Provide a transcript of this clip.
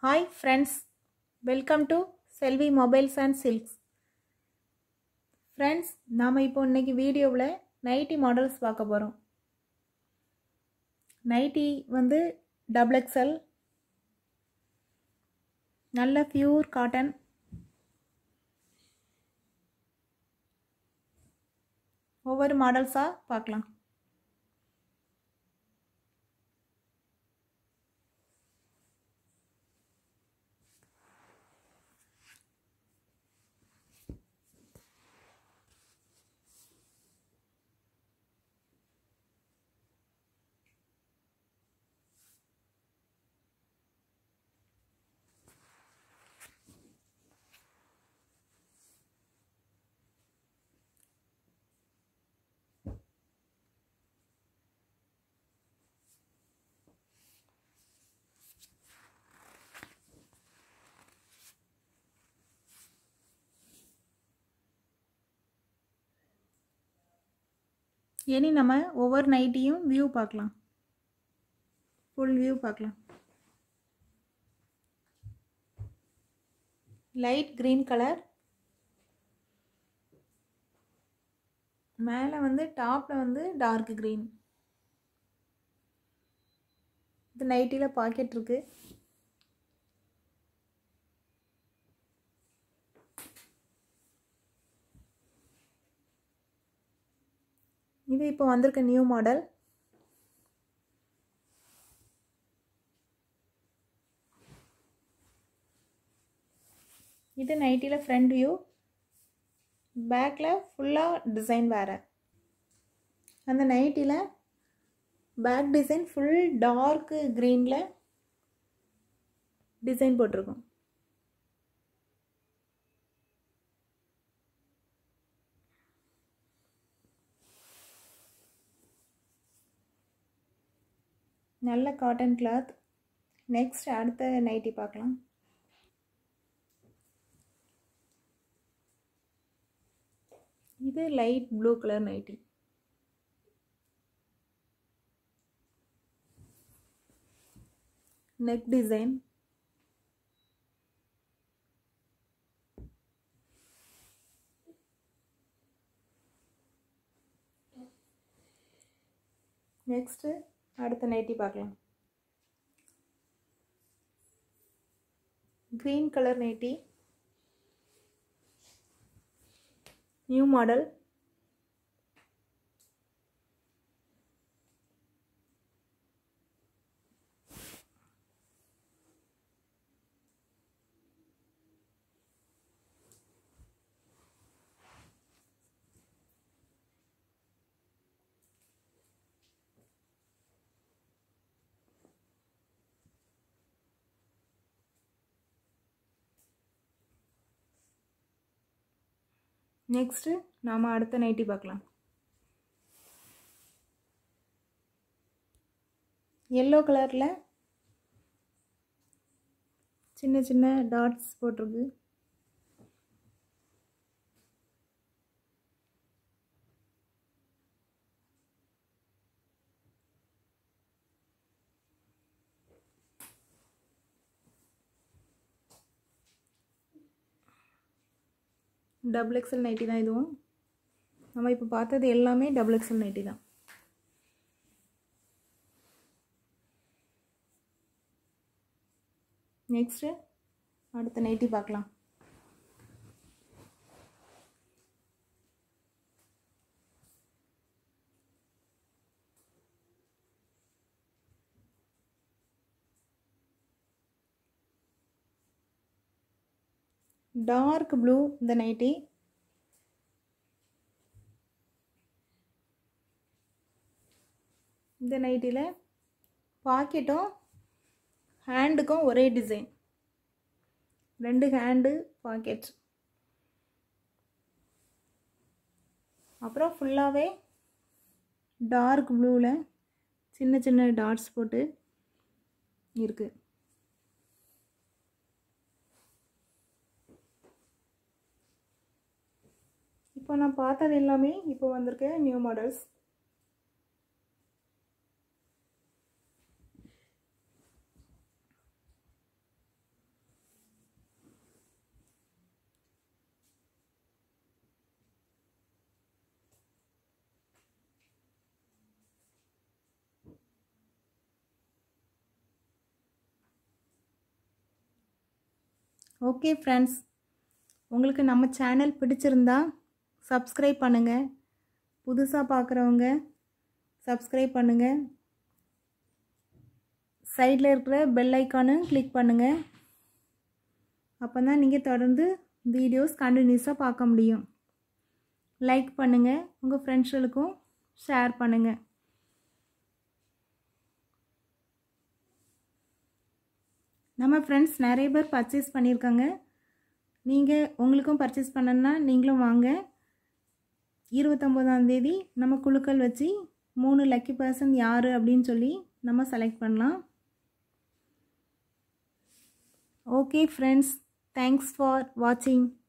hi friends welcome to Selvi mobiles and silks friends நாம் இப்போ இன்னைக்கு வீடியோவில் நைட்டி மாடல்ஸ் பார்க்க போகிறோம் நைட்டி வந்து டபுள் எக்ஸல் நல்ல பியூர் காட்டன் ஒவ்வொரு மாடல்ஸாக பார்க்கலாம் இனி நம்ம ஒவ்வொரு நைட்டியும் வியூ பார்க்கலாம் ஃபுல் வியூ பார்க்கலாம் லைட் க்ரீன் கலர் மேலே வந்து டாப்பில் வந்து டார்க் க்ரீன் இது நைட்டியில் பாக்கெட் இருக்குது இது இப்போ வந்திருக்க நியூ மாடல் இது நைட்டியில் ஃப்ரண்ட் வியூ பேக்கில் ஃபுல்லாக டிசைன் வேறு அந்த நைட்டியில் பேக் டிசைன் ஃபுல் டார்க்கு க்ரீனில் டிசைன் போட்டிருக்கோம் நல்ல காட்டன் கிளாத் நெக்ஸ்ட் அடுத்த நைட்டி பார்க்கலாம் இது light blue colour nighty neck design next அடுத்த நைட்டி பார்க்கலாம் green colour nighty new model next நாம் அடுத்த நைட்டி பார்க்கலாம் எல்லோ கலரில் சின்ன சின்ன டாட்ஸ் போட்டிருக்கு டபுள் எக்ஸல் நைட்டி தான் இதுவும் நம்ம இப்போ பார்த்தது எல்லாமே டபுள் எக்ஸல் நைட்டி தான் நெக்ஸ்ட்டு அடுத்த நைட்டி பார்க்கலாம் டார்க் ப்ளூ இந்த நைட்டி இந்த நைட்டியில் பாக்கெட்டும் ஹேண்டுக்கும் ஒரே டிசைன் ரெண்டு ஹேண்டு பாக்கெட் அப்புறம் ஃபுல்லாகவே டார்க் ப்ளூவில் சின்ன சின்ன டாட்ஸ் போட்டு இருக்குது இப்போ நான் பார்த்தது எல்லாமே இப்போ வந்திருக்க நியூ மாடல்ஸ் ஓகே ஃப்ரெண்ட்ஸ் உங்களுக்கு நம்ம சேனல் பிடிச்சிருந்தா சப்ஸ்கிரைப் பண்ணுங்கள் புதுசாக பார்க்குறவங்க சப்ஸ்கிரைப் பண்ணுங்கள் சைடில் இருக்கிற பெல் ஐக்கானு கிளிக் பண்ணுங்கள் அப்போ தான் நீங்கள் தொடர்ந்து வீடியோஸ் கண்டினியூஸாக பார்க்க முடியும் லைக் பண்ணுங்கள் உங்கள் ஃப்ரெண்ட்ஸுகளுக்கும் ஷேர் பண்ணுங்கள் நம்ம ஃப்ரெண்ட்ஸ் நிறைய பேர் பர்ச்சேஸ் பண்ணியிருக்காங்க நீங்கள் உங்களுக்கும் பர்ச்சேஸ் பண்ணணுன்னா நீங்களும் வாங்க இருபத்தொம்போதாந்தேதி நம்ம குழுக்கள் வச்சு மூணு லக்கி பர்சன் யார் அப்படின்னு சொல்லி நம்ம செலக்ட் பண்ணலாம் ஓகே ஃப்ரெண்ட்ஸ் தேங்க்ஸ் ஃபார் வாட்சிங்